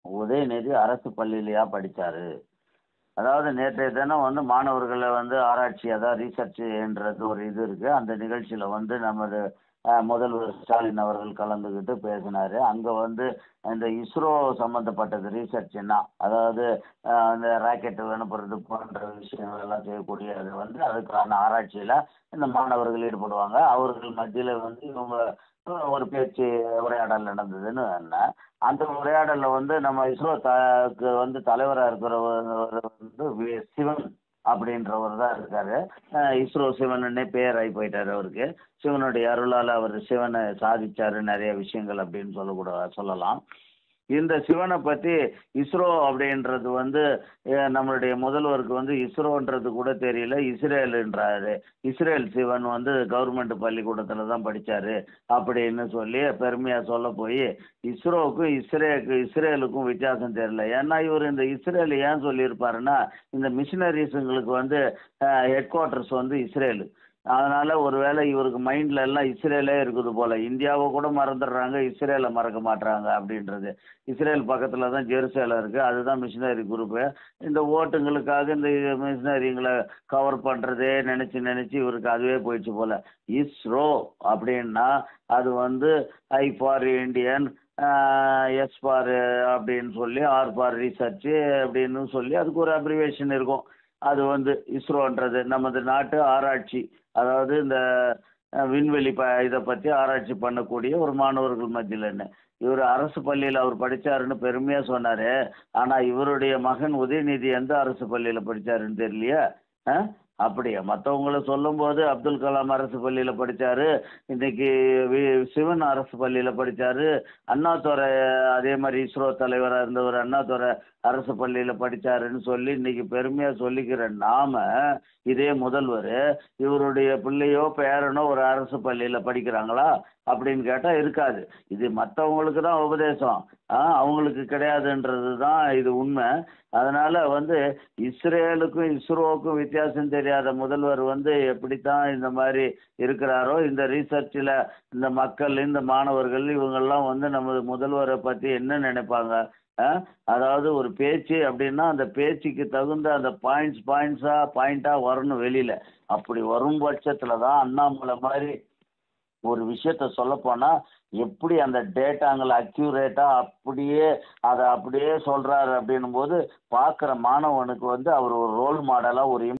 உதயநிதி அரசு பள்ளியிலையா படிச்சாரு அதாவது நேற்றைய தினம் வந்து மாணவர்களை வந்து ஆராய்ச்சி அதாவது ரீசர்ச்ன்றது ஒரு இது இருக்கு அந்த நிகழ்ச்சியில் வந்து நமது அஹ், முதல்வர் ஸ்டாலின் அவர்கள் கலந்துக்கிட்டு பேசினாரு அங்கே வந்து இந்த இஸ்ரோ சம்மந்தப்பட்டது ரீசர்ச் என்ன அதாவது அஹ், அந்த ராக்கெட் அனுப்புறது போன்ற விஷயங்கள் எல்லாம் செய்யக்கூடியது வந்து அதுக்கான ஆராய்ச்சியில் இந்த மாணவர்கள் ஈடுபடுவாங்க அவர்கள் மத்தியில் வந்து இவங்க அஹ், ஒரு பேச்சு உரையாடல் நடந்ததுன்னு என்ன அந்த உரையாடலில் வந்து நம்ம இஸ்ரோ தக்கு வந்து தலைவராக இருக்கிறவர் வந்து வி- சிவன் அப்படின்றவர் தான் இருக்காரு அஹ் இஸ்ரோ சிவனன்னே பேர் ஆகி போயிட்டாரு அவருக்கு சிவனுடைய அருளால் அவர் சிவனை சாதிச்சாரு நிறைய விஷயங்கள் அப்படின்னு சொல்லக்கூட சொல்லலாம் இந்த சிவனை பற்றி இஸ்ரோ அப்படின்றது வந்து அஹ் நம்மளுடைய முதல்வருக்கு வந்து இஸ்ரோன்றது கூட தெரியல இஸ்ரேலுன்றாரு இஸ்ரேல் சிவன் வந்து கவர்மெண்ட் பள்ளிக்கூடத்தில் தான் படித்தாரு அப்படின்னு சொல்லி பெருமையாக சொல்ல போய் இஸ்ரோவுக்கும் இஸ்ரேக்கு இஸ்ரேலுக்கும் வித்தியாசம் தெரியல ஏன்னா இவர் இந்த இஸ்ரேல் ஏன் சொல்லியிருப்பாருன்னா இந்த மிஷினரிஸுங்களுக்கு வந்து ஹெட் குவார்ட்டர்ஸ் வந்து இஸ்ரேலு அதனால் ஒருவேளை இவருக்கு மைண்டில் எல்லாம் இஸ்ரேலே இருக்குது போல் இந்தியாவை கூட மறந்துடுறாங்க இஸ்ரேலை மறக்க மாட்றாங்க அப்படின்றது இஸ்ரேல் பக்கத்தில் தான் ஜெருசேலம் இருக்குது அதுதான் மிஷினரி குரூப்பு இந்த ஓட்டுங்களுக்காக இந்த மிஷினரிங்களை கவர் பண்ணுறதே நினச்சி நினச்சி இவருக்கு அதுவே போயிடுச்சு போல் இஸ்ரோ அப்படின்னா அது வந்து I for Indian S for அப்படின்னு சொல்லி ஆர் ஃபார் ரிசர்ச்சு அப்படின்னு சொல்லி அதுக்கு ஒரு அப்ரிவேஷன் இருக்கும் அது வந்து இஸ்ரோன்றது நமது நாட்டு ஆராய்ச்சி அதாவது இந்த அஹ், விண்வெளி ப இதை பற்றி ஆராய்ச்சி பண்ணக்கூடிய ஒரு மாணவர்கள் மத்தியில் என்ன இவர் அரசு பள்ளியில் அவர் படித்தாருன்னு பெருமையாக சொன்னார் ஆனால் இவருடைய மகன் உதயநிதி எந்த அரசு பள்ளியில் படித்தாருன்னு தெரியலையே ஆ அப்படியா மற்றவங்கள சொல்லும்போது அப்துல் கலாம் அரசு பள்ளியில் படித்தார் இன்னைக்கு வி சிவன் அரசு பள்ளியில் படித்தார் அண்ணாதுரை அதே மாதிரி இஸ்ரோ தலைவராக இருந்தவர் அண்ணாதுரை அரசு பள்ளியில் படித்தாருன்னு சொல்லி இன்னைக்கு பெருமையாக சொல்லிக்கிற நாம இதே முதல்வர் இவருடைய பிள்ளையோ பேரனோ ஒரு அரசு பள்ளியில் படிக்கிறாங்களா அப்படின்னு கேட்டால் இருக்காது இது மற்றவங்களுக்கு தான் உபதேசம் ஆ அவங்களுக்கு கிடையாதுன்றது தான் இது உண்மை அதனால் வந்து இஸ்ரேலுக்கும் இஸ்ரோவுக்கும் வித்தியாசம் தெரியாத முதல்வர் வந்து எப்படி தான் இந்த மாதிரி இருக்கிறாரோ இந்த ரீசர்ச்சில் இந்த மக்கள் இந்த மாணவர்கள் இவங்கெல்லாம் வந்து நமது முதல்வரை பற்றி என்ன நினைப்பாங்க ஆ? அதாவது ஒரு பேச்சு அப்படின்னா அந்த பேச்சுக்கு தகுந்த அந்த பாயிண்ட்ஸ் பாயிண்ட்ஸாக பாயிண்ட்டாக வரணும் வெளியில் அப்படி வரும் பட்சத்தில் தான் அண்ணாமலை மாதிரி ஒரு விஷயத்த சொல்லப்போனால் எப்படி அந்த டேட்டாங்களை அக்யூரேட்டாக அப்படியே அதை அப்படியே சொல்கிறாரு அப்படின்னும் போது பார்க்குற மாணவனுக்கு வந்து அவர் ஒரு ரோல் மாடலாக ஒரு